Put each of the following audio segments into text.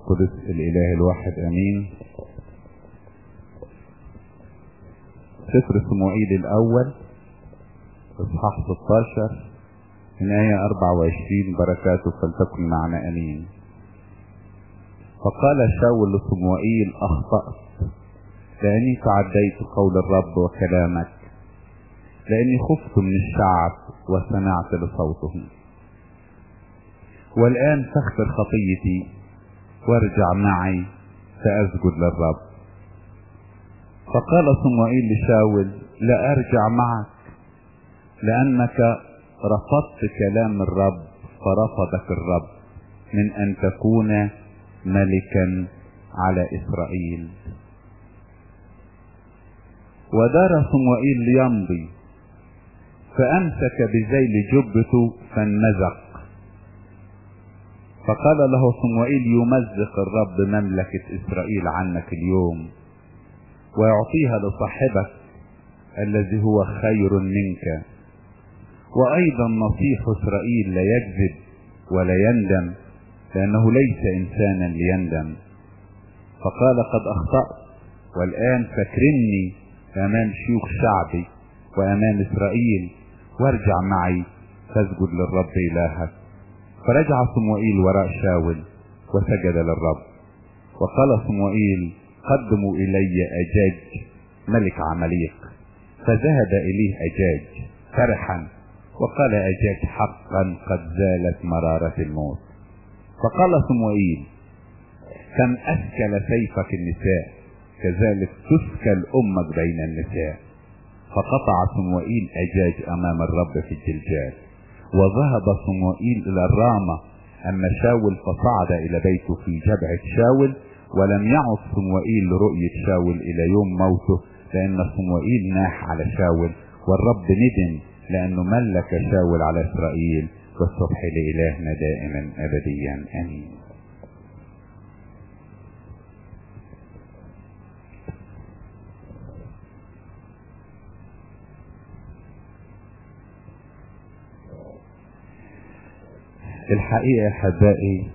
القدس الإله الواحد أمين سفر صموئيل الأول إصحاح 16 من آية 24 بركاته فلتكن معنا أمين فقال شاول لصموئيل أخطأت لأني تعديت قول الرب وكلامك لأني خفت من الشعب وسمعت لصوتهم والآن فاغفر خطيتي وارجع معي فأسجد للرب فقال صموئيل لشاول لا أرجع معك لأنك رفضت كلام الرب فرفضك الرب من أن تكون ملكا على إسرائيل ودار صموئيل ليمضي فأمسك بذيل جبته فانمزق فقال له صموئيل يمزق الرب مملكة إسرائيل عنك اليوم ويعطيها لصاحبك الذي هو خير منك وأيضا نصيح إسرائيل لا يكذب ولا يندم لأنه ليس إنسانا ليندم فقال قد أخطأت والآن فاكرني أمام شيوخ شعبي وأمام إسرائيل وارجع معي فاسجد للرب إلهك فرجع صموئيل وراء شاول وسجد للرب وقال صموئيل قدموا إلي أجاج ملك عمليق فذهب إليه أجاج فرحا وقال أجاج حقا قد زالت مرارة الموت فقال صموئيل كم أسكل سيفك النساء كذلك تسكل أمك بين النساء فقطع صموئيل أجاج أمام الرب في الجلجال وذهب صموئيل إلى الرامة أما شاول فصعد إلى بيته في جبعة شاول ولم يعد صموئيل لرؤية شاول إلى يوم موته لأن صموئيل ناح على شاول والرب ندم لأنه ملك شاول على إسرائيل والصبح لإلهنا دائما أبديا آمين الحقيقة أحبائي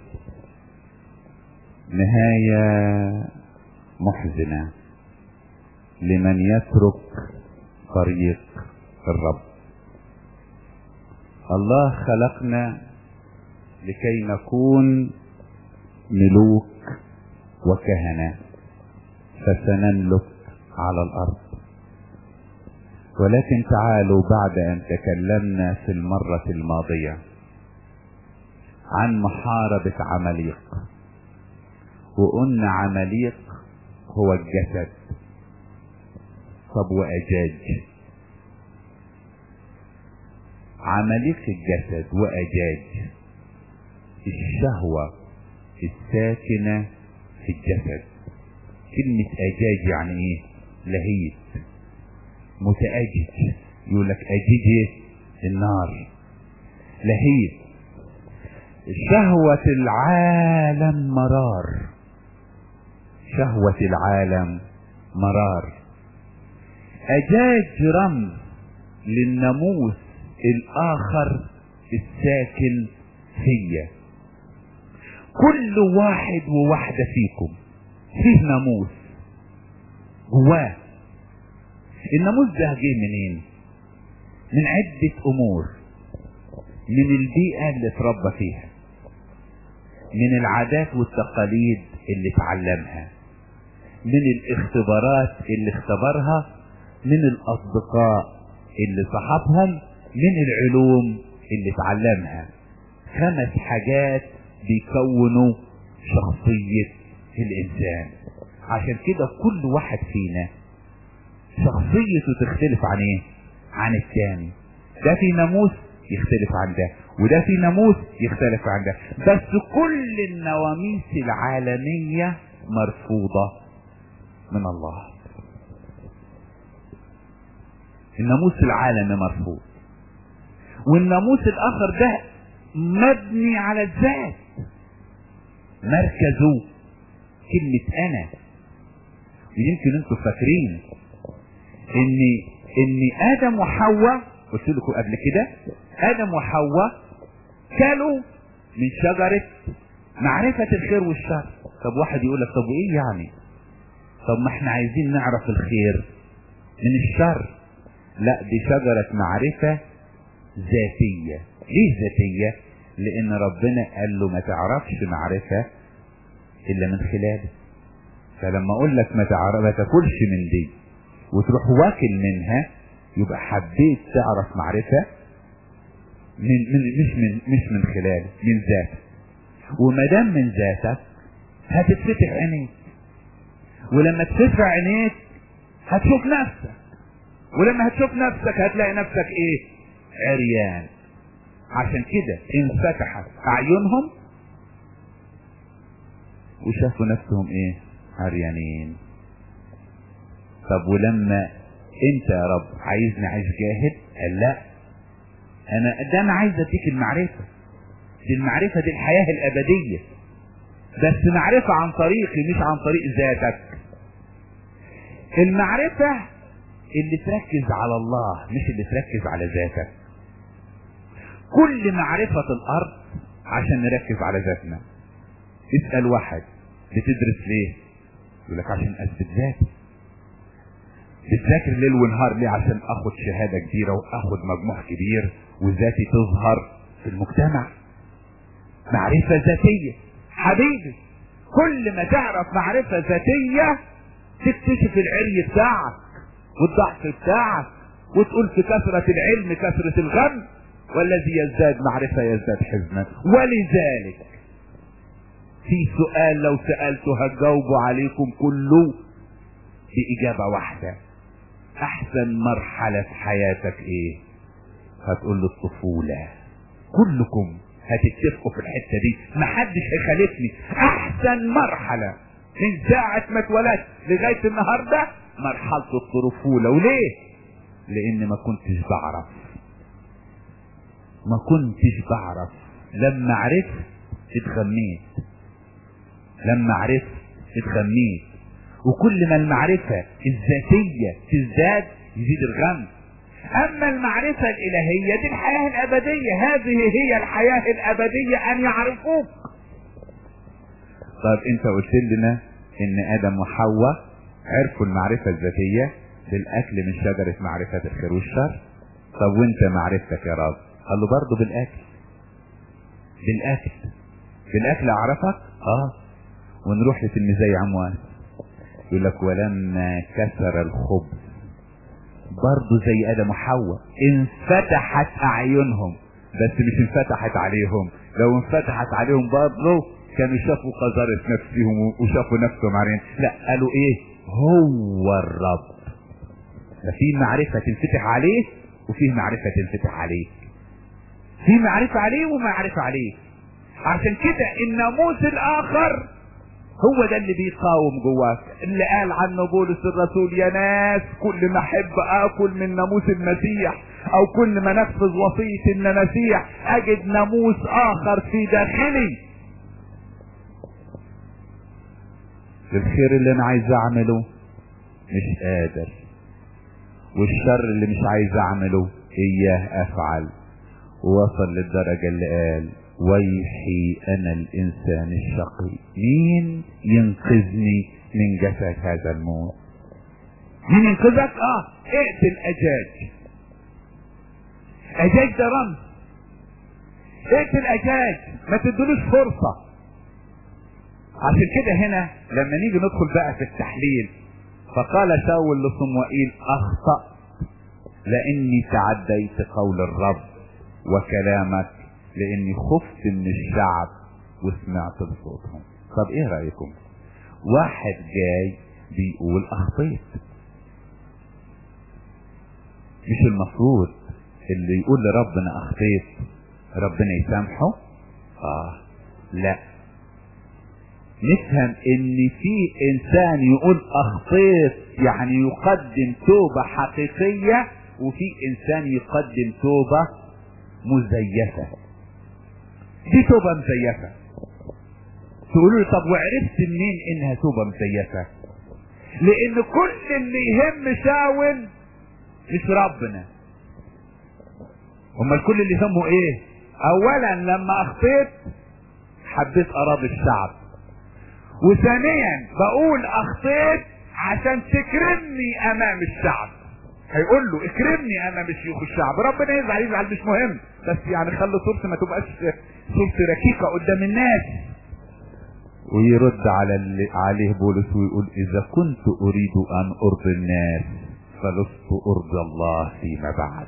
نهاية محزنة لمن يترك طريق الرب الله خلقنا لكي نكون ملوك وكهنة فسنملك على الأرض ولكن تعالوا بعد أن تكلمنا في المرة الماضية عن محاربة عمليق وقلنا عمليق هو الجسد طب وأجاج عمليق الجسد وأجاج الشهوة الساكنة في الجسد كلمة أجاج يعني إيه؟ لهيب متأجج يقول لك أجيج النار لهيب شهوة العالم مرار شهوة العالم مرار أجاج رمز للناموس الآخر الساكن فيا كل واحد وواحدة فيكم فيه ناموس جواه الناموس ده جه منين من عدة أمور من البيئة اللي اتربى فيها من العادات والتقاليد اللي اتعلمها من الاختبارات اللي اختبرها من الأصدقاء اللي صاحبهم من العلوم اللي اتعلمها خمس حاجات بيكونوا شخصية الإنسان عشان كده كل واحد فينا شخصيته تختلف عن ايه عن الثاني ده في ناموس يختلف عن ده وده في ناموس يختلف عن ده بس كل النواميس العالمية مرفوضة من الله الناموس العالمي مرفوض والناموس الاخر ده مبني على الذات مركزه كلمة انا ويمكن انتوا فاكرين ان ان ادم وحواء قلت لكم قبل كده ادم وحواء كلوا من شجرة معرفة الخير والشر طب واحد يقول لك طب وايه يعني طب ما احنا عايزين نعرف الخير من الشر لا دي شجرة معرفة ذاتية ليه ذاتية لان ربنا قال له ما تعرفش معرفة الا من خلاله فلما اقول لك ما تعرف ما تاكلش من دي وتروح واكل منها يبقى حبيت تعرف معرفة من, من مش من مش من خلاله من ذاتك وما دام من ذاتك هتتفتح عينيك ولما تفتح عينيك هتشوف نفسك ولما هتشوف نفسك هتلاقي نفسك ايه عريان عشان كده انفتحت اعينهم وشافوا نفسهم ايه عريانين طب ولما انت يا رب عايزني اعيش جاهل قال لا انا ده انا عايز اديك المعرفه دي المعرفه دي الحياه الابديه بس معرفه عن طريقي مش عن طريق ذاتك المعرفه اللي تركز على الله مش اللي تركز على ذاتك كل معرفه الارض عشان نركز على ذاتنا اسال واحد بتدرس ليه يقول لك عشان اثبت ذاتي بتذاكر ليل ونهار ليه عشان اخد شهاده كبيره واخد مجموع كبير وذاتي تظهر في المجتمع معرفه ذاتيه حبيبي كل ما تعرف معرفه ذاتيه تكتشف العري بتاعك والضعف بتاعك وتقول في كثرة العلم كثرة الغم والذي يزداد معرفة يزداد حزنا ولذلك في سؤال لو سألته هتجاوبوا عليكم كله بإجابة واحدة أحسن مرحلة في حياتك إيه؟ هتقول له الطفولة كلكم هتتفقوا في الحتة دي محدش هيخالفني أحسن مرحلة من ساعة ما اتولدت لغاية النهاردة مرحلة الطفولة وليه؟ لأن ما كنتش بعرف ما كنتش بعرف لما عرفت اتغميت لما عرفت اتغميت وكل ما المعرفة الذاتية تزداد يزيد الغم اما المعرفة الالهية دي الحياة الابدية هذه هي الحياة الابدية ان يعرفوك طيب انت قلت لنا ان ادم وحواء عرفوا المعرفة الذاتية بالاكل من شجرة معرفة الخير والشر طب وانت معرفتك يا رب قال له برضه بالاكل بالاكل بالاكل اعرفك اه ونروح لتلميذي عموان يقول لك ولما كسر الخبز برضه زي ادم وحواء انفتحت اعينهم بس مش انفتحت عليهم لو انفتحت عليهم برضه كانوا شافوا قذارة نفسهم وشافوا نفسهم عارين لا قالوا ايه هو الرب ففي معرفة تنفتح عليه وفي معرفة تنفتح عليه في معرفة عليه ومعرفة عليه عشان كده الناموس الاخر هو ده اللي بيقاوم جواك اللي قال عنه بولس الرسول يا ناس كل ما احب اكل من ناموس المسيح او كل ما نفذ وصية المسيح اجد ناموس اخر في داخلي الخير اللي انا عايز اعمله مش قادر والشر اللي مش عايز اعمله اياه افعل ووصل للدرجة اللي قال ويحي انا الانسان الشقي مين ينقذني من جسد هذا الموت مين ينقذك اه اقتل اجاج اجاج ده رمز اقتل اجاج ما تدلوش فرصة عشان كده هنا لما نيجي ندخل بقى في التحليل فقال شاول لصموئيل اخطأت لاني تعديت قول الرب وكلامك لاني خفت من الشعب وسمعت بصوتهم طب ايه رأيكم واحد جاي بيقول اخطيت مش المفروض اللي يقول لربنا اخطيت ربنا يسامحه اه لا نفهم ان في انسان يقول اخطيت يعني يقدم توبة حقيقية وفي انسان يقدم توبة مزيفة دي توبة مزيفة تقولوا لي طب وعرفت منين انها توبة مزيفة لان كل اللي يهم شاول مش ربنا امال كل اللي يهمه ايه اولا لما اخطيت حبيت اراضي الشعب وثانيا بقول اخطيت عشان تكرمني امام الشعب هيقول له اكرمني امام شيوخ الشعب ربنا يزعل يزعل مش مهم بس يعني خلي صورتي ما تبقاش صورتي ركيكه قدام الناس ويرد على اللي عليه بولس ويقول اذا كنت اريد ان ارضي الناس فلست ارضي الله فيما بعد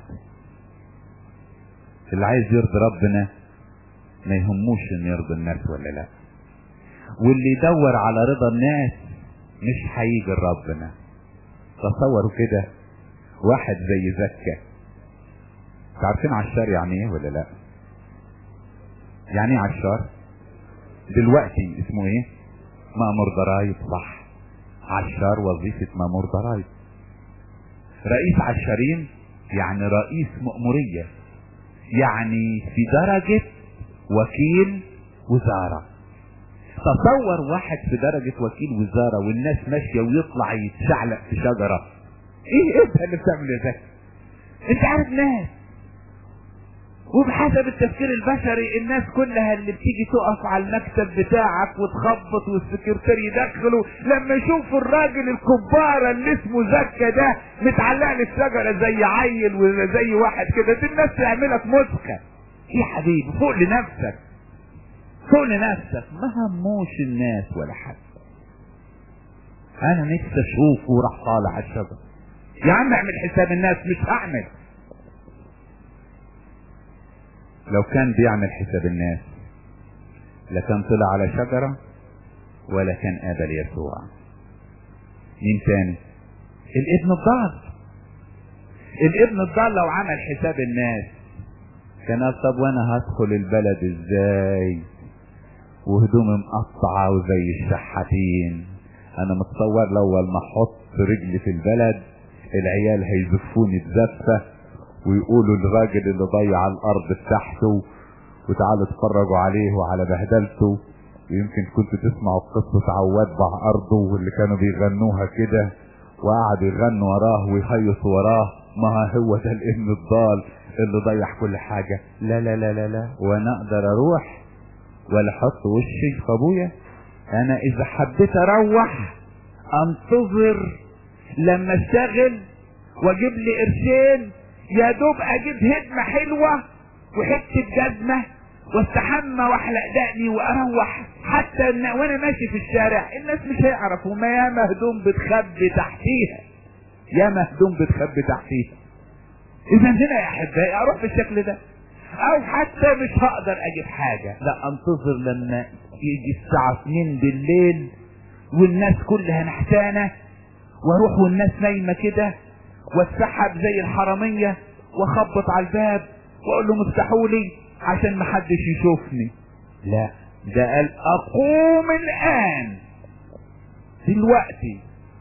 اللي عايز يرضي ربنا ما يهموش ان يرضي الناس ولا لا واللي يدور على رضا الناس مش هيجي لربنا تصوروا كده واحد زي زكا عارفين عشار يعني ايه ولا لا يعني ايه عشار دلوقتي اسمه ايه مأمور ضرايب صح عشار وظيفة مأمور ضرايب رئيس عشارين يعني رئيس مأمورية يعني في درجة وكيل وزارة تصور واحد في درجة وكيل وزارة والناس ماشية ويطلع يتشعلق في شجرة ايه انت اللي بتعمل ده انت عارف ناس وبحسب التفكير البشري الناس كلها اللي بتيجي تقف على المكتب بتاعك وتخبط والسكرتير يدخله لما يشوفوا الراجل الكبارة اللي اسمه زكا ده متعلق لي الشجرة زي عيل ولا زي واحد كده دي الناس تعملك مسخة يا حبيبي فوق لنفسك فوق لنفسك ما هموش الناس ولا حد انا نفسي اشوفه وراح طالع على الشجرة يا عم اعمل حساب الناس مش هعمل لو كان بيعمل حساب الناس لا كان طلع على شجرة ولا كان قابل يسوع مين تاني الابن الضال الابن الضال لو عمل حساب الناس كان قال طب وانا هدخل البلد ازاي وهدومي مقطعة وزي الشحاتين انا متصور لو ما احط رجلي في البلد العيال هيزفوني بزفة ويقولوا الراجل اللي ضيع الارض بتاعته وتعالوا اتفرجوا عليه وعلى بهدلته ويمكن كنتوا تسمعوا قصة عواد باع ارضه واللي كانوا بيغنوها كده وقعدوا يغنوا وراه ويهيصوا وراه ما هو ده الابن الضال اللي ضيع كل حاجة لا لا لا لا لا وانا اقدر اروح ولا احط وشي في ابويا انا اذا حبيت اروح انتظر لما اشتغل واجيب لي قرشين يا دوب اجيب هدمة حلوة وحتة جزمة واستحمى واحلق دقني واروح حتى إن وانا ماشي في الشارع الناس مش هيعرفوا ما يا مهدوم بتخبي تحتيها يا مهدوم بتخبي تحتيها اذا هنا يا احبائي اروح بالشكل ده او حتى مش هقدر اجيب حاجة لا انتظر لما يجي الساعة 2 بالليل والناس كلها نحتانة واروح والناس نايمة كده واتسحب زي الحرامية واخبط على الباب واقول له مفتحوا لي عشان محدش يشوفني لا ده قال اقوم الان دلوقتي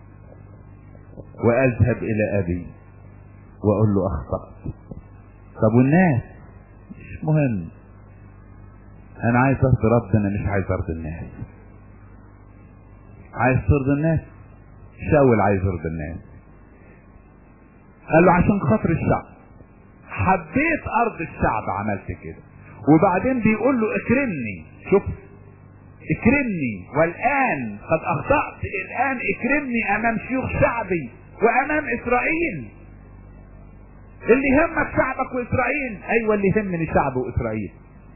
واذهب الى ابي واقول له اخطأت طب والناس مش مهم انا عايز ارضي ربنا مش عايز ارضي الناس عايز ترضي الناس شاول عايز يرضي الناس قال له عشان خاطر الشعب حبيت ارض الشعب عملت كده وبعدين بيقول له اكرمني شوف اكرمني والان قد اخطأت الان اكرمني امام شيوخ شعبي وامام اسرائيل اللي يهمك شعبك واسرائيل ايوه اللي يهمني شعب واسرائيل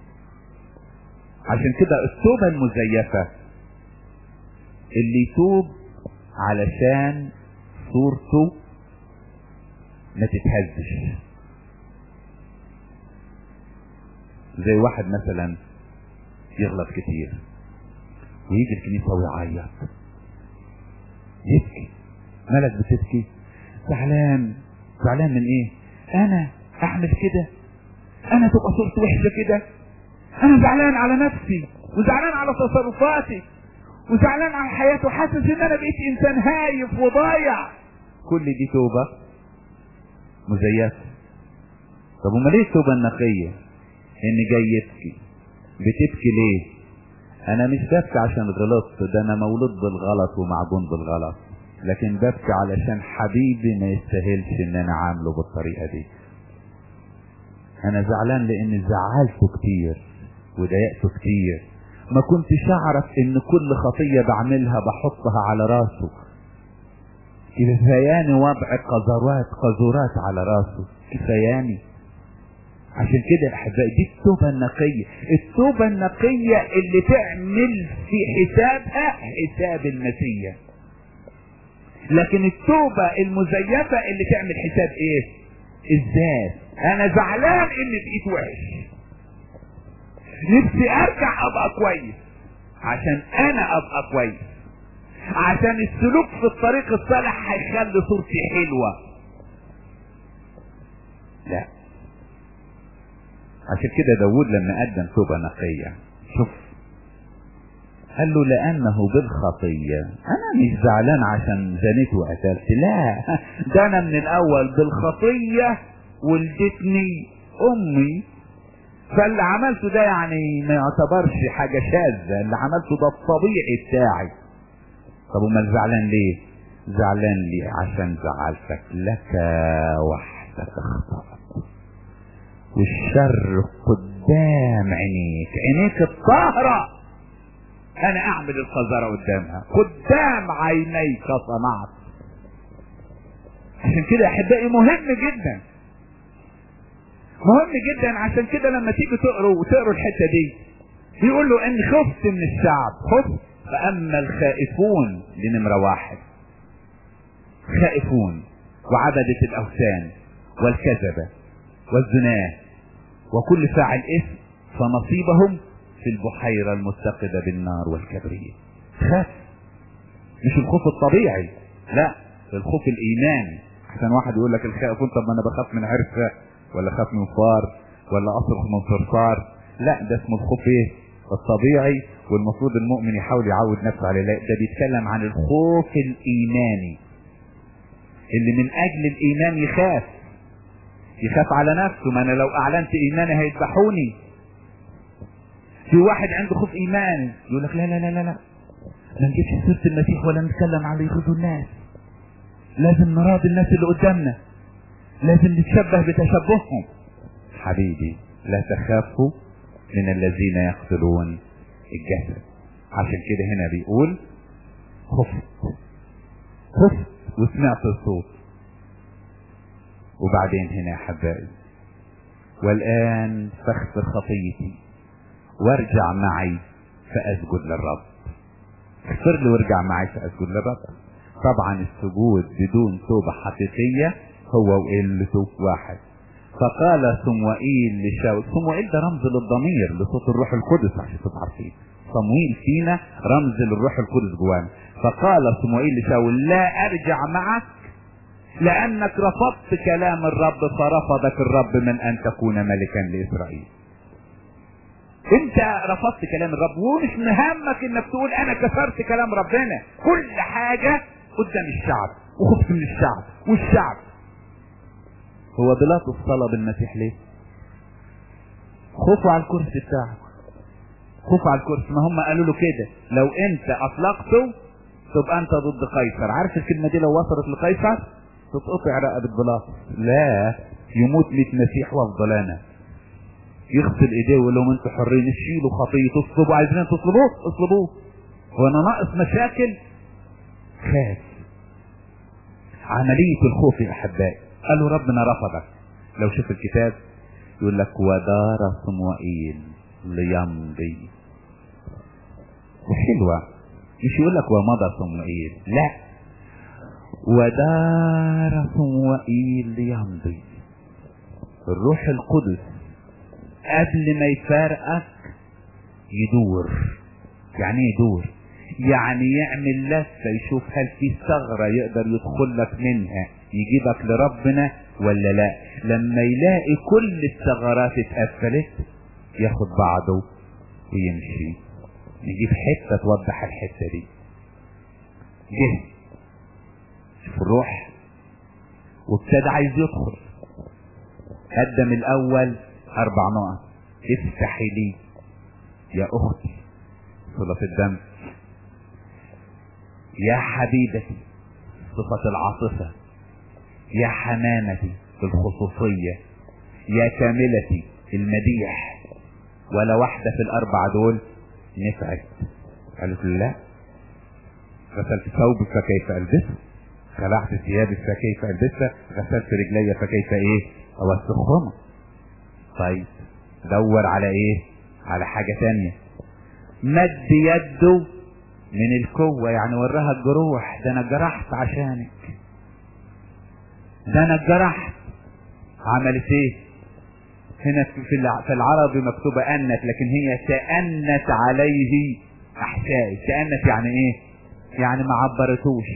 عشان كده التوبة المزيفة اللي يتوب علشان صورته ما تتهزش زي واحد مثلا يغلط كتير ويجي الكنيسة ويعيط يبكي مالك بتبكي زعلان زعلان من ايه انا اعمل كده انا تبقى صورتي وحشة كده انا زعلان على نفسي وزعلان على تصرفاتي وزعلان على حياتي وحاسس ان انا بقيت انسان هايف وضايع كل دي توبة مزيفة طب امال ايه التوبة النقية ان جاي يبكي بتبكي ليه انا مش ببكي عشان غلطت ده انا مولود بالغلط ومعجون بالغلط لكن ببكي علشان حبيبي ما يستاهلش ان انا عامله بالطريقة دي انا زعلان لاني زعلته كتير وضايقته كتير ما كنتش اعرف ان كل خطية بعملها بحطها على راسه كفاياني وضع قذرات قذورات على راسه كفاياني عشان كده احبائي دي التوبة النقية التوبة النقية اللي تعمل في حسابها حساب المسيح لكن التوبة المزيفة اللي تعمل حساب ايه الذات انا زعلان ان بقيت وحش نفسي ارجع ابقى كويس عشان انا ابقى كويس عشان السلوك في الطريق الصالح هيخلي صورتي حلوة لا عشان كده داود لما قدم توبة نقية شوف قال له لانه بالخطية انا مش زعلان عشان زنيت وقتلت لا ده انا من الاول بالخطية ولدتني امي فاللي عملته ده يعني ما يعتبرش حاجة شاذة اللي عملته ده الطبيعي بتاعي طب امال زعلان ليه زعلان ليه عشان زعلتك لك وحدك اخطأت والشر قدام عينيك عينيك الطاهرة انا اعمل القذرة قدامها قدام عينيك صنعت عشان كده احبائي مهم جدا مهم جدا عشان كده لما تيجي تقروا وتقروا الحتة دي بيقول له ان خفت من الشعب خفت فاما الخائفون لنمرة واحد خائفون وعبدة الاوثان والكذبة والزناه وكل فاعل اثم فنصيبهم في البحيرة المتقدة بالنار والكبريت خاف مش الخوف الطبيعي لا الخوف الايماني عشان واحد يقول لك الخائفون طب ما انا بخاف من عرفة ولا خاف من فار ولا اصرخ من صرصار لا ده اسمه الخوف ايه الطبيعي والمفروض المؤمن يحاول يعود نفسه عليه لا ده بيتكلم عن الخوف الايماني اللي من اجل الايمان يخاف يخاف على نفسه ما انا لو اعلنت ايماني هيذبحوني في واحد عنده خوف ايماني يقول لك لا لا لا لا لا ما نجيبش سيره المسيح ولا نتكلم عن اللي يغيظوا الناس لازم نراضي الناس اللي قدامنا لازم نتشبه بتشبههم حبيبي لا تخافوا من الذين يقتلون الجسد عشان كده هنا بيقول خفت خفت وسمعت الصوت وبعدين هنا يا حبائي والآن فاغفر خطيتي وارجع معي فأسجد للرب اغفر لي وارجع معي فأسجد للرب طبعا السجود بدون توبة حقيقية هو وقلته واحد فقال صموئيل لشاول صموئيل ده رمز للضمير لصوت الروح القدس عشان تبقوا عارفين صموئيل فينا رمز للروح القدس جوانا فقال صموئيل لشاول لا ارجع معك لانك رفضت كلام الرب فرفضك الرب من ان تكون ملكا لاسرائيل انت رفضت كلام الرب ومش مهمك انك تقول انا كسرت كلام ربنا كل حاجة قدام الشعب وخفت من الشعب والشعب هو بيلاطس طلب المسيح ليه خوفوا على الكرسي بتاعه خوفوا على الكرسي ما هم قالوا له كده لو انت اطلقته تبقى انت ضد قيصر عارف الكلمة دي لو وصلت لقيصر تتقطع رقبة بيلاطس لا يموت 100 مسيح وافضل انا يغسل ايديه ويقول لهم انتوا حرين شيلوا خطيه تصلبوا عايزين تصلبوه اصلبوه هو انا ناقص مشاكل خاف عملية الخوف يا احبائي قالوا ربنا رفضك لو شوف الكتاب يقول لك ودار صموئيل ليمضي وحلوة مش يقول لك ومضى صموئيل لا ودار صموئيل ليمضي الروح القدس قبل ما يفارقك يدور يعني ايه يدور يعني يعمل لفة يشوف هل في ثغرة يقدر يدخل لك منها يجيبك لربنا ولا لا لما يلاقي كل الثغرات اتقفلت ياخد بعضه ويمشي نجيب حتة توضح الحتة دي جه شوف الروح وابتدى عايز يدخل قدم الاول اربع نقط افتحي لي يا اختي صلة الدم يا حبيبتي صفة العاطفة يا حمامتي الخصوصية يا كاملتي المديح ولا واحدة في الاربعة دول نفعت قالت له لا غسلت ثوبك فكيف البسه خلعت ثيابك فكيف البسها غسلت رجلي فكيف ايه اوسخهما طيب دور على ايه على حاجة تانية مد يده من القوة يعني وراها الجروح ده انا جرحت عشانك ده انا جرحت عملت ايه هنا في في العربي مكتوبة أنت لكن هي تأنت عليه أحشائي تأنت يعني إيه؟ يعني ما عبرتوش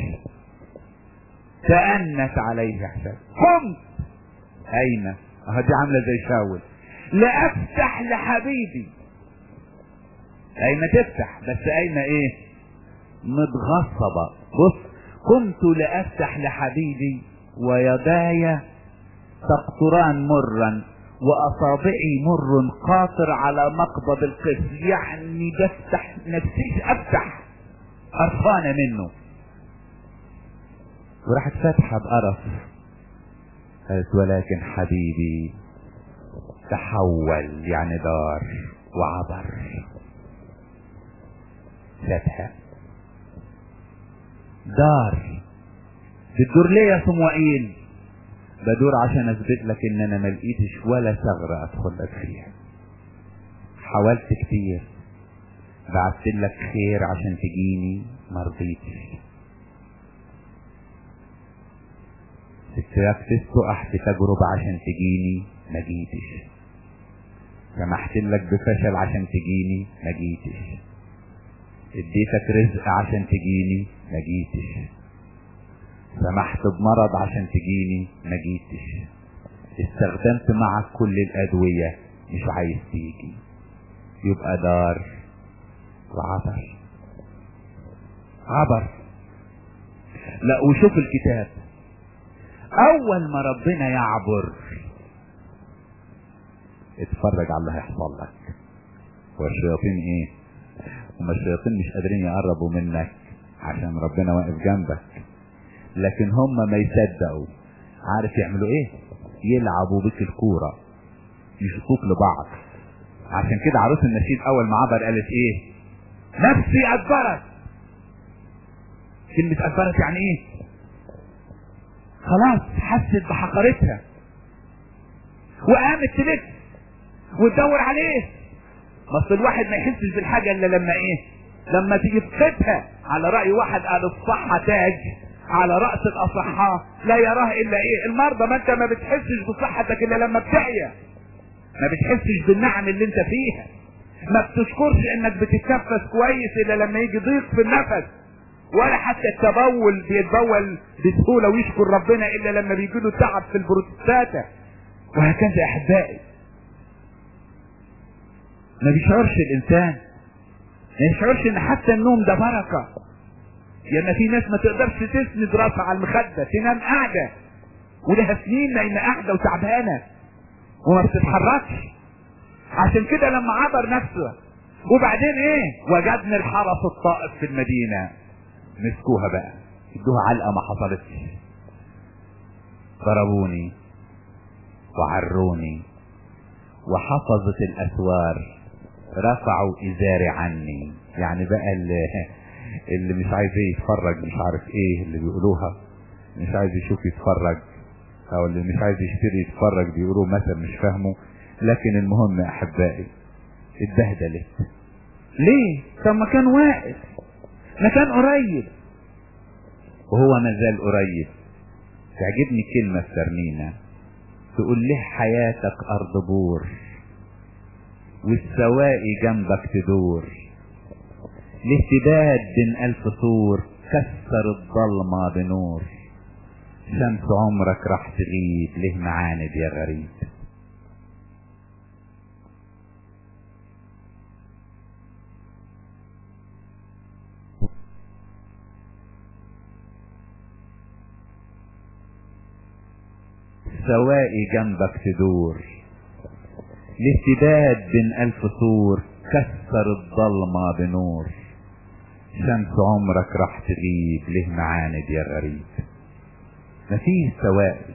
تأنت عليه أحشائي قمت أين؟ أهو دي عاملة زي شاول لأفتح لحبيبي أين تفتح بس أين إيه؟ متغصبة بص قمت لأفتح لحبيبي ويداي تقطران مرا واصابعي مر قاطر على مقبض القس يعني بفتح نفسيش افتح قرفانة منه وراحت فاتحة بقرف قالت ولكن حبيبي تحول يعني دار وعبر فاتحة دار بتدور ليه يا صموئيل بدور عشان اثبت لك ان انا ما لقيتش ولا ثغرة ادخل لك فيها حاولت كتير بعت لك خير عشان تجيني ما رضيتش سبتك تقع في تجربة عشان تجيني ما جيتش سمحت لك بفشل عشان تجيني ما جيتش اديتك رزق عشان تجيني ما جيتش سمحت بمرض عشان تجيني ما جيتش استخدمت معك كل الادوية مش عايز تيجي يبقى دار وعبر عبر لا وشوف الكتاب اول ما ربنا يعبر اتفرج على اللي هيحصل لك والشياطين ايه هما الشياطين مش قادرين يقربوا منك عشان ربنا واقف جنبك لكن هم ما يصدقوا عارف يعملوا ايه يلعبوا بك الكورة يشوفوك لبعض عشان كده عروس النشيد اول ما عبر قالت ايه نفسي ادبرت كلمة ادبرت يعني ايه خلاص حست بحقارتها وقامت تلف وتدور عليه بس الواحد ما يحسش بالحاجة الا لما ايه لما تيجي تفقدها على رأي واحد قال الصحة تاج على رأس الأصحاء لا يراه إلا إيه المرضى ما أنت ما بتحسش بصحتك إلا لما بتعيا ما بتحسش بالنعم اللي أنت فيها ما بتشكرش إنك بتتنفس كويس إلا لما يجي ضيق في النفس ولا حتى التبول بيتبول بسهولة ويشكر ربنا إلا لما بيجي له تعب في البروتستاتا وهكذا يا أحبائي ما بيشعرش الإنسان ما يشعرش إن حتى النوم ده بركة لان في ناس ما تقدرش تسند راسها على المخدة تنام قاعدة ولها سنين نايمة قاعدة وتعبانة وما بتتحركش عشان كده لما عبر نفسه وبعدين ايه وجدنا الحرس الطائف في المدينة مسكوها بقى ادوها علقة ما حصلتش ضربوني وعروني وحفظت الاسوار رفعوا ازاري عني يعني بقى اللي اللي مش عايز ايه يتفرج مش عارف ايه اللي بيقولوها مش عايز يشوف يتفرج او اللي مش عايز يشتري يتفرج بيقولوا مثل مش فاهمه لكن المهم يا احبائي اتبهدلت ليه طب ما كان واقف ما كان قريب وهو ما زال قريب تعجبني كلمة الترنيمة تقول له حياتك ارض بور والسواقي جنبك تدور الاهتداد بين ألف سور كسر الظلمة بنور شمس عمرك راح تغيب ليه معاند يا غريب سوائي جنبك تدور الاهتداد بين ألف سور كسر الظلمة بنور شمس عمرك راح تغيب ليه معاند يا غريب مفيش سوائل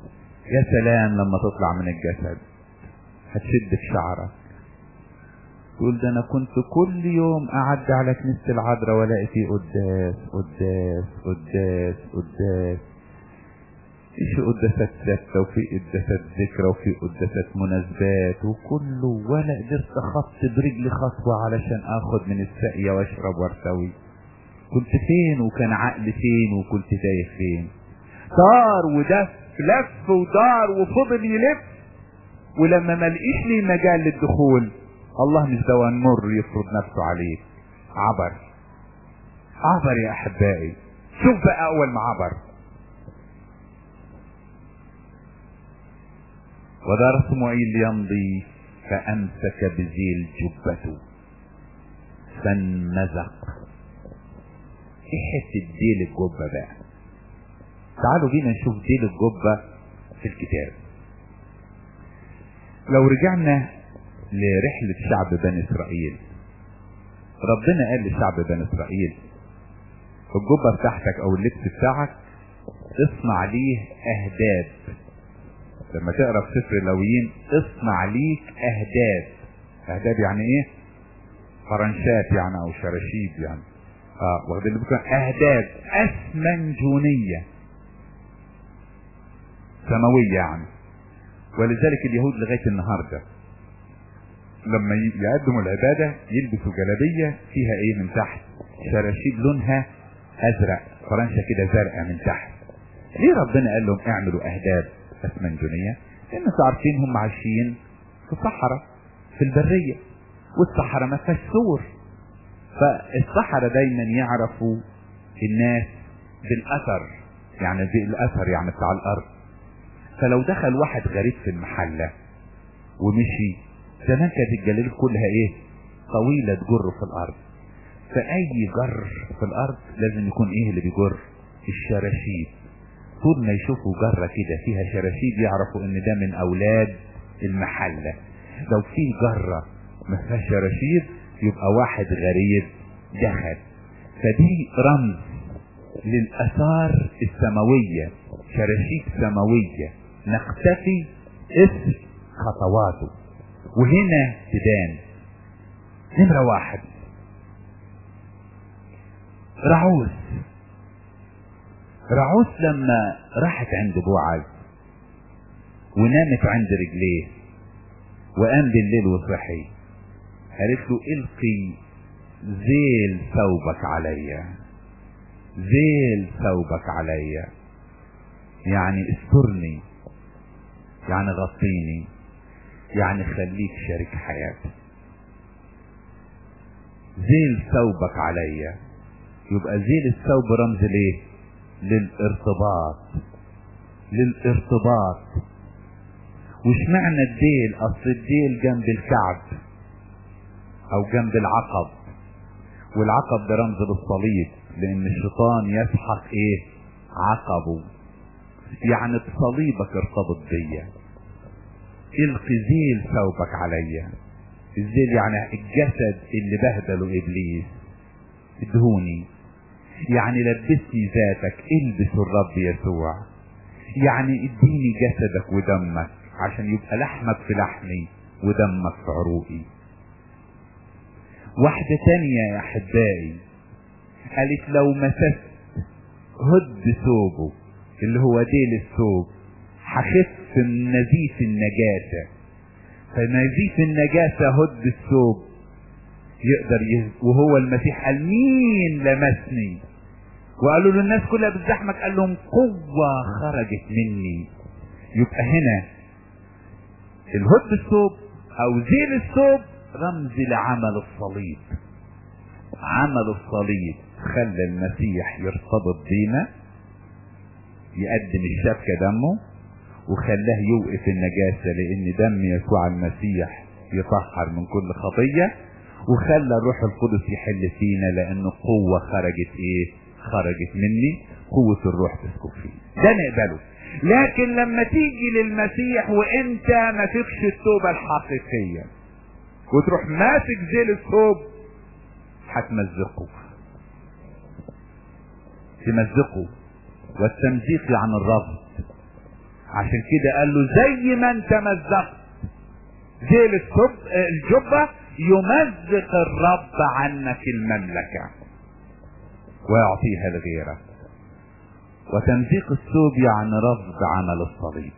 يا سلام لما تطلع من الجسد هتشد في شعرك تقول ده انا كنت كل يوم اعدي على كنيسة العذراء والاقي فيه قداس قداس قداس قداس في قداسات ثابتة وفي قداسات ذكرى وفي قداسات مناسبات وكله ولا قدرت اخط برجلي خطوة علشان اخد من الساقية واشرب وارتوي كنت فين وكان عقلي فين وكنت تايه فين طار ودف لف ودار وفضل يلف ولما ما لقيش لي مجال للدخول الله مش ده مر يفرض نفسه عليك عبر عبر يا احبائي شوف بقى اول ما عبر ودار صموئيل يمضي فامسك بذيل جبته فانمزق ايه حته ديل الجبه بقى تعالوا بينا نشوف ديل الجبه في الكتاب لو رجعنا لرحلة شعب بني إسرائيل ربنا قال لشعب بني إسرائيل الجبة بتاعتك أو اللبس بتاعك اصنع ليه أهداب لما تقرا في سفر اللويين اصنع ليك أهداب أهداب يعني إيه؟ فرنشات يعني أو شراشيب يعني اه واخدين بالكم أهداب أسمنجونية سماوية يعني ولذلك اليهود لغاية النهاردة لما يقدموا العبادة يلبسوا جلابية فيها ايه من تحت شراشيب لونها ازرق فرنشة كده زرقاء من تحت ليه ربنا قال لهم اعملوا اهداب اسمنجونية لان انتوا عارفين هم عايشين في الصحراء في البرية والصحراء ما فيهاش سور فالصحراء دايما يعرفوا الناس بالاثر يعني بالاثر يعني بتاع الارض فلو دخل واحد غريب في المحلة ومشي زمان كانت الجلال كلها ايه طويلة تجر في الارض فاي جر في الارض لازم يكون ايه اللي بيجر الشراشيب طول ما يشوفوا جرة كده فيها شراشيب يعرفوا ان ده من اولاد المحلة لو في جرة ما فيهاش شراشيب يبقى واحد غريب دخل فدي رمز للاثار السماوية شراشيب سماوية نختفي اثر خطواته وهنا تبان نمرة واحد رعوس رعوس لما راحت عند بوعز ونامت عند رجليه وقام بالليل وصحي قالت له القي زيل ثوبك عليا زيل ثوبك عليا يعني استرني يعني غطيني يعني خليك شريك حياتي زيل ثوبك عليا يبقى زيل الثوب رمز ليه للارتباط للارتباط وش معنى الديل اصل الديل جنب الكعب او جنب العقب والعقب ده رمز للصليب لان الشيطان يسحق ايه عقبه يعني بصليبك ارتبط بيا القي زيل ثوبك عليا الزيل يعني الجسد اللي بهدله ابليس ادهوني يعني لبسني ذاتك البس الرب يسوع يعني اديني جسدك ودمك عشان يبقى لحمك في لحمي ودمك في عروقي واحدة تانية يا احبائي قالت لو مسست هد ثوبه اللي هو ديل الثوب هخف من نزيف النجاسة فنزيف النجاسة هد الثوب يقدر يه... وهو المسيح قال مين لمسني وقالوا له الناس كلها بالزحمة قال لهم قوة خرجت مني يبقى هنا الهد الثوب او زيل الثوب رمز لعمل الصليب عمل الصليب خلى المسيح يرتبط بينا يقدم الشبكة دمه وخلاه يوقف النجاسة لان دم يسوع المسيح يطهر من كل خطية وخلى الروح القدس يحل فينا لان قوة خرجت ايه خرجت مني قوة الروح تسكب فيه ده نقبله لكن لما تيجي للمسيح وانت ما فيكش التوبة الحقيقية وتروح ماسك زيل الثوب هتمزقه تمزقه والتمزيق عن الرفض عشان كده قال له زي ما انت مزقت زيل الثوب الجبة يمزق الرب عنك المملكة ويعطيها لغيرك وتمزيق الثوب يعني رفض عمل الصليب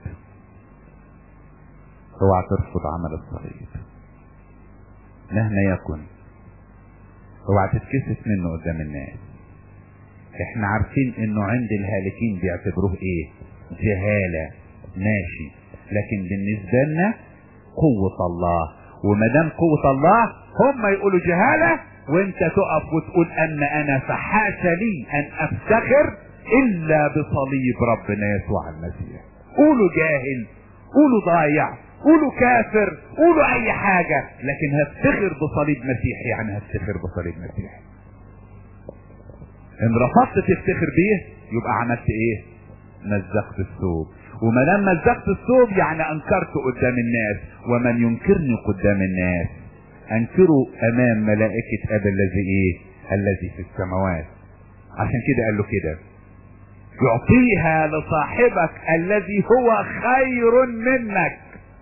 اوعى ترفض عمل الصليب مهما يكن اوعى تتكسف منه قدام الناس احنا عارفين انه عند الهالكين بيعتبروه ايه جهالة ماشي لكن بالنسبة لنا قوة الله وما دام قوة الله هم يقولوا جهالة وانت تقف وتقول اما انا فحاش لي ان افتخر الا بصليب ربنا يسوع المسيح قولوا جاهل قولوا ضايع قولوا كافر قولوا اي حاجة لكن هفتخر بصليب مسيح يعني هفتخر بصليب مسيح ان رفضت تفتخر بيه يبقى عملت ايه مزقت الثوب وما دام مزقت الثوب يعني انكرت قدام الناس ومن ينكرني قدام الناس انكره امام ملائكة ابي الذي ايه الذي في السماوات عشان كده قال له كده يعطيها لصاحبك الذي هو خير منك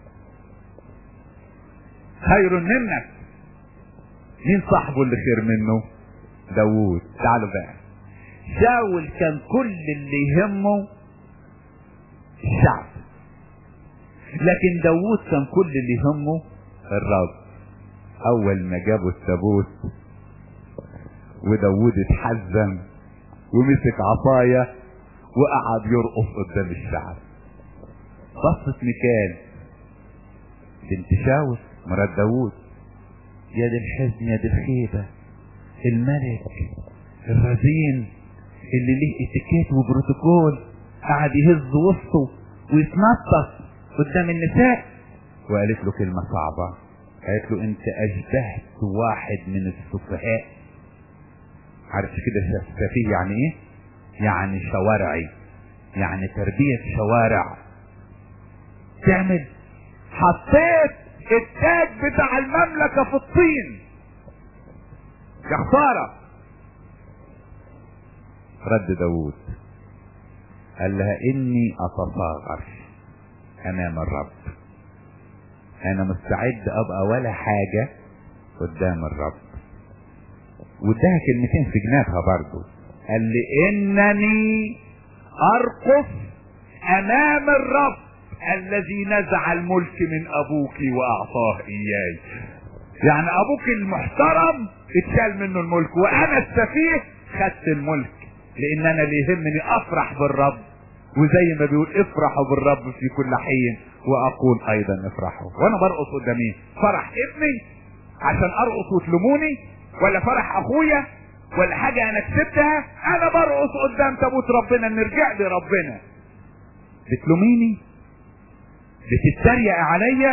خير منك مين صاحبه اللي خير منه داوود تعالوا بقى شاول كان كل اللي يهمه الشعب لكن داوود كان كل اللي يهمه الرب اول ما جابوا التابوت وداوود اتحزن ومسك عصاية وقعد يرقص قدام الشعب بصت ميكال بنت شاول مرات داوود يا دي الحزن يا دي الخيبة الملك الرزين اللي ليه اتيكيت وبروتوكول قعد يهز وسطه ويتنطط قدام النساء وقالت له كلمة صعبة قالت له انت اشبهت واحد من السفهاء عارف كده سفيه يعني ايه يعني شوارعي يعني تربية شوارع تعمل حطيت التاج بتاع المملكة في الطين يا خسارة رد داوود قال لها اني اتصاغر امام الرب انا مستعد ابقى ولا حاجة قدام الرب واداها كلمتين في جنابها برضو قال لي انني ارقص امام الرب الذي نزع الملك من ابوك واعطاه اياي يعني ابوك المحترم اتشال منه الملك وانا السفيه خدت الملك لان انا اللي يهمني افرح بالرب وزي ما بيقول افرحوا بالرب في كل حين واقول ايضا افرحوا وانا برقص قدام مين فرح ابني عشان ارقص وتلوموني ولا فرح اخويا ولا حاجة انا كسبتها انا برقص قدام تابوت ربنا نرجع لربنا بتلوميني بتتريق عليا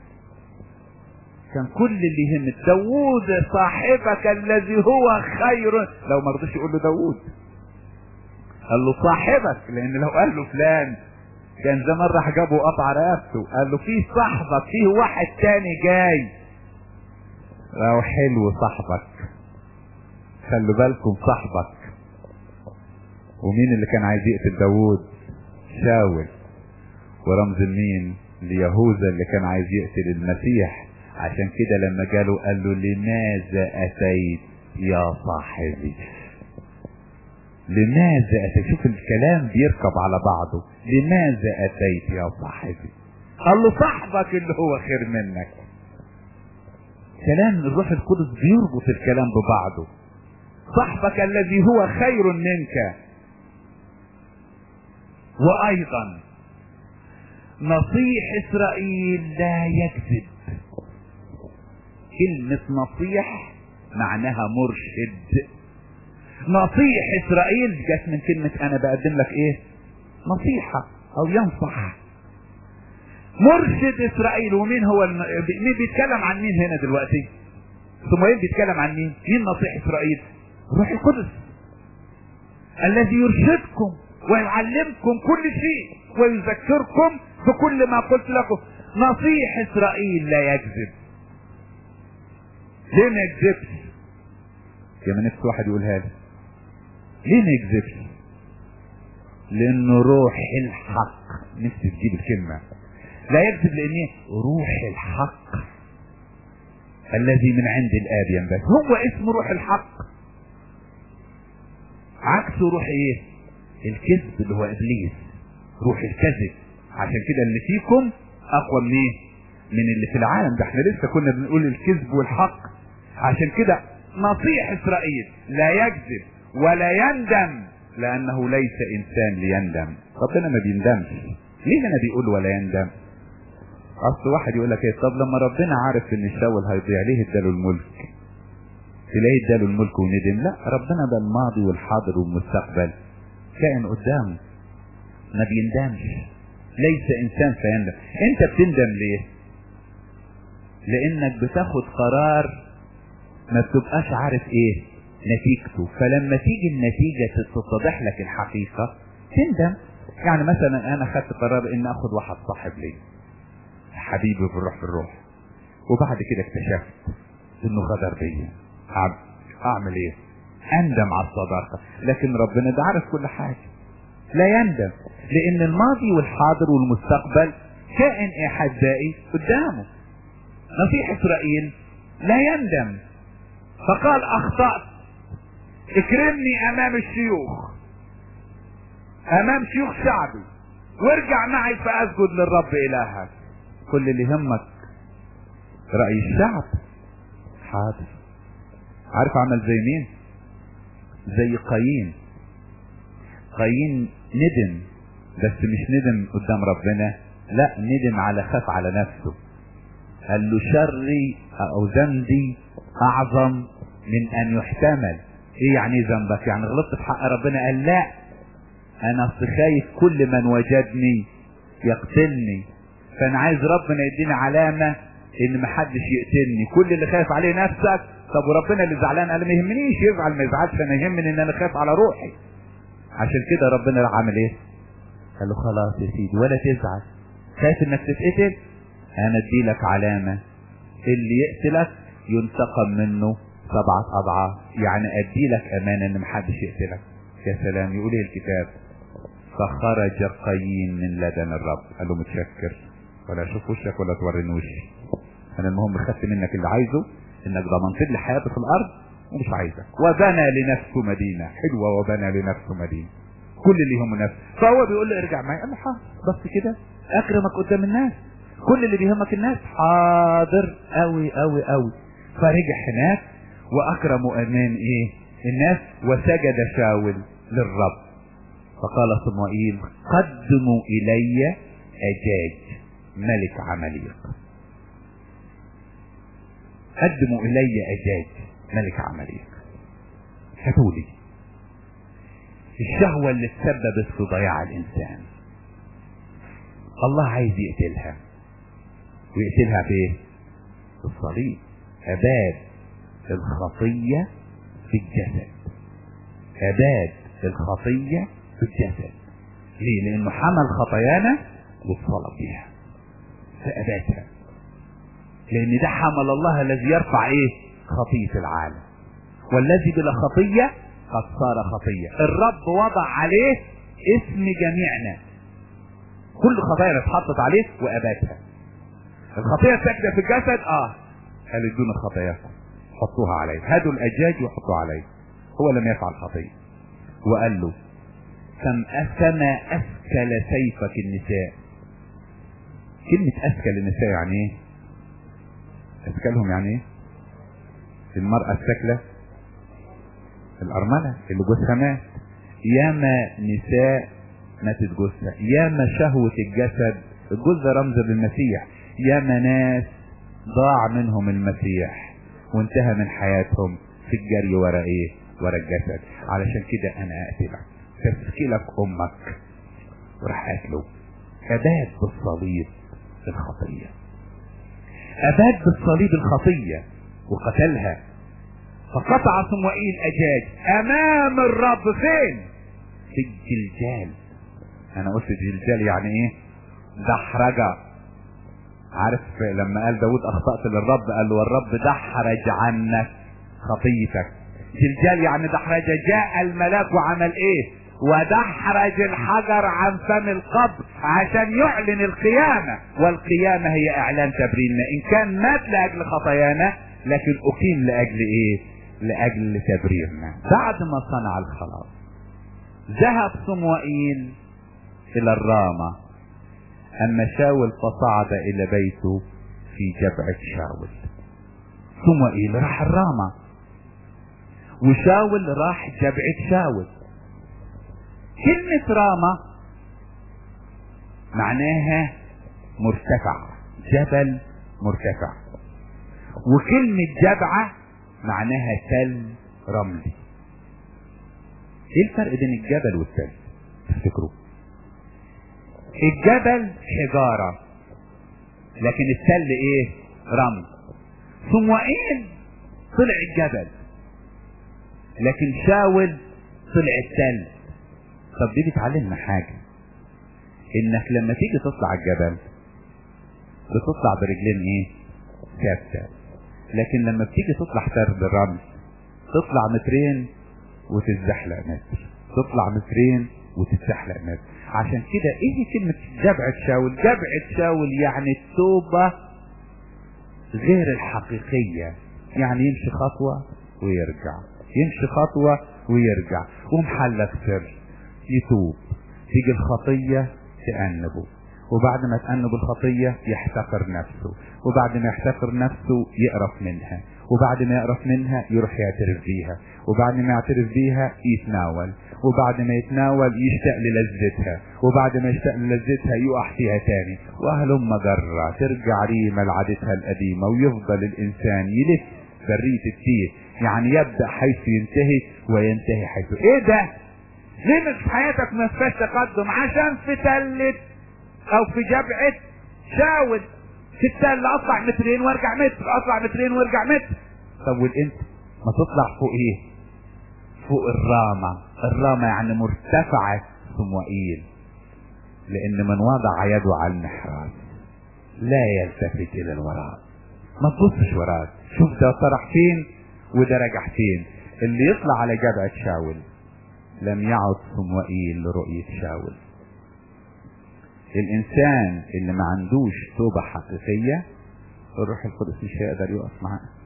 كان كل اللي يهم داوود صاحبك الذي هو خير لو ما رضيش يقول له داوود قال له صاحبك لان لو قال له فلان كان زمان راح جابه قطع رقبته قال له في صاحبك فيه واحد تاني جاي لو حلو صاحبك خلوا بالكم صاحبك ومين اللي كان عايز يقتل داوود شاول ورمز مين ليهوذا اللي كان عايز يقتل المسيح عشان كده لما جاله قال له لماذا اتيت يا صاحبي لماذا اتيت شوف الكلام بيركب على بعضه لماذا اتيت يا صاحبي قال له صاحبك اللي هو خير منك كلام الروح القدس بيربط الكلام ببعضه صاحبك الذي هو خير منك وايضا نصيح اسرائيل لا يكذب كلمة نصيح معناها مرشد نصيح اسرائيل جت من كلمة انا بقدم لك ايه نصيحة او ينصح مرشد اسرائيل ومين هو الم... مين بيتكلم عن مين هنا دلوقتي ثم بيتكلم عن مين مين نصيح اسرائيل روح القدس الذي يرشدكم ويعلمكم كل شيء ويذكركم بكل ما قلت لكم نصيح اسرائيل لا يكذب ليه ما يكذبش يا ما نفس واحد يقولها لي ليه ما يكذبش لانه روح الحق نفسي تجيب الكلمة لا يكذب لان روح الحق الذي من عند الاب ينبت هو اسمه روح الحق عكسه روح ايه الكذب اللي هو ابليس روح الكذب عشان كده اللي فيكم اقوى من ايه من اللي في العالم ده احنا لسه كنا بنقول الكذب والحق عشان كده نصيح اسرائيل لا يكذب ولا يندم لانه ليس انسان ليندم ربنا ما بيندمش ليه هنا بيقول ولا يندم اصل واحد يقول لك ايه طب لما ربنا عارف ان الشاول هيضيع ليه اداله الملك تلاقيه اداله الملك وندم لا ربنا ده الماضي والحاضر والمستقبل كائن قدامه ما بيندمش ليس انسان فيندم انت بتندم ليه لانك بتاخد قرار ما بتبقاش عارف ايه نتيجته فلما تيجي النتيجة تتضح لك الحقيقة تندم يعني مثلا انا خدت قرار ان اخد واحد صاحب لي حبيبي بالروح بالروح وبعد كده اكتشفت انه غدر بيا اعمل ايه اندم على الصداقة لكن ربنا ده عارف كل حاجة لا يندم لان الماضي والحاضر والمستقبل كائن احبائي قدامه نصيح اسرائيل لا يندم فقال اخطأت اكرمني امام الشيوخ امام شيوخ شعبي وارجع معي فاسجد للرب الهك كل اللي يهمك رأي الشعب حاضر عارف عمل زي مين زي قايين قايين ندم بس مش ندم قدام ربنا لا ندم على خاف على نفسه قال له شري او ذنبي اعظم من ان يحتمل ايه يعني ذنبك يعني غلطت في حق ربنا قال لا انا اصل خايف كل من وجدني يقتلني فانا عايز ربنا يديني علامة ان محدش يقتلني كل اللي خايف عليه نفسك طب وربنا اللي زعلان قال ما يهمنيش يزعل ما يزعلش انا يهمني ان انا خايف على روحي عشان كده ربنا راح عامل ايه قال له خلاص يا سيدي ولا تزعل خايف انك تتقتل انا ادي لك علامة اللي يقتلك ينتقم منه سبعة اضعاف يعني ادي لك امانة ان محدش يقتلك يا سلام يقول ايه الكتاب فخرج قايين من لدن الرب قال له متشكر ولا اشوف وشك ولا توريني وشي انا المهم خدت منك اللي عايزه انك ضمنت لي حياتي في الارض ومش عايزك وبنى لنفسه مدينة حلوة وبنى لنفسه مدينة كل اللي يهمه نفسه فهو بيقول له ارجع معي قال له حاضر بس كده اكرمك قدام الناس كل اللي بيهمك الناس حاضر قوي قوي قوي فرجع هناك واكرموا امام ايه الناس وسجد شاول للرب فقال صموئيل قدموا الي اجاج ملك عمليق قدموا الي اجاج ملك عمليق هاتوا لي الشهوة اللي تسببت في ضياع الانسان الله عايز يقتلها ويقتلها في ايه في الصليب اباد الخطية في الجسد اباد الخطية في الجسد ليه لانه حمل خطايانا واتصلب بيها فاباتها لان ده حمل الله الذي يرفع ايه خطية العالم والذي بلا خطية قد صار خطية الرب وضع عليه اسم جميعنا كل خطايا اتحطت عليه واباتها الخطية ساكنة في الجسد اه قال ادونا خطاياكم حطوها عليه هاتوا الاجاج وحطوها عليه هو لم يفعل خطية وقال له كم كما اسكل سيفك النساء كلمة اسكل النساء يعني ايه اسكلهم يعني ايه المرأة السكلة الارملة اللي جوزها مات ياما نساء ماتت جوزها ياما شهوة الجسد الجوز ده رمز للمسيح ياما ناس ضاع منهم المسيح وانتهى من حياتهم في الجري ورا ايه ورا الجسد علشان كده انا اقتلك تسكيلك امك وراح قتله اباد بالصليب الخطية اباد بالصليب الخطية وقتلها فقطع صموئيل اجاج امام الرب فين في الجلجال انا قلت الجلجال يعني ايه دحرجة عارف لما قال داود اخطأت للرب قال له والرب دحرج عنك خطيتك جلجال يعني دحرج جاء الملاك وعمل ايه ودحرج الحجر عن فم القبر عشان يعلن القيامة والقيامة هي اعلان تبريرنا ان كان مات لاجل خطايانا لكن اقيم لاجل ايه لاجل تبريرنا بعد ما صنع الخلاص ذهب صموئيل الى الرامة اما شاول فصعد الى بيته في جبعة شاول صموئيل راح الرامة وشاول راح جبعة شاول كلمة رامة معناها مرتفع جبل مرتفع وكلمة جبعة معناها تل رملي ايه الفرق بين الجبل والتل تفتكروا الجبل حجارة لكن التل ايه رمل صموئيل طلع الجبل لكن شاول طلع التل طب دي بتعلمنا حاجة انك لما تيجي تطلع الجبل بتطلع برجلين ايه ثابتة لكن لما بتيجي تطلع سرب الرمل تطلع مترين وتتزحلق متر تطلع مترين وتتزحلق متر عشان كده ايه كلمة جبعة شاول جبعة شاول يعني التوبة غير الحقيقية يعني يمشي خطوة ويرجع يمشي خطوة ويرجع ومحلك سر يتوب تيجي الخطية تأنبه وبعد ما تأنب الخطية يحتقر نفسه وبعد ما يحتقر نفسه يقرف منها وبعد ما يقرف منها يروح يعترف بيها وبعد ما يعترف بيها يتناول وبعد ما يتناول يشتاق للذتها وبعد ما يشتاق للذتها يقع فيها تاني وهلم جرة ترجع ريمة لعادتها القديمة ويفضل الإنسان يلف برية التيه يعني يبدأ حيث ينتهي وينتهي حيث ايه ده ليه مش في حياتك ما فيهاش تقدم عشان في تلة او في جبعة شاول في التل اطلع مترين وارجع متر اطلع مترين وارجع متر طب والانت ما تطلع فوق ايه فوق الرامة الرامة يعني مرتفعة صموئيل لان من وضع يده على المحراب لا يلتفت الى الوراء ما تبصش وراك شوف ده طرح فين وده رجع فين اللي يطلع على جبهة شاول لم يعد صموئيل لرؤية شاول الانسان اللي ما عندوش توبة حقيقية الروح القدس مش هيقدر يقف معاه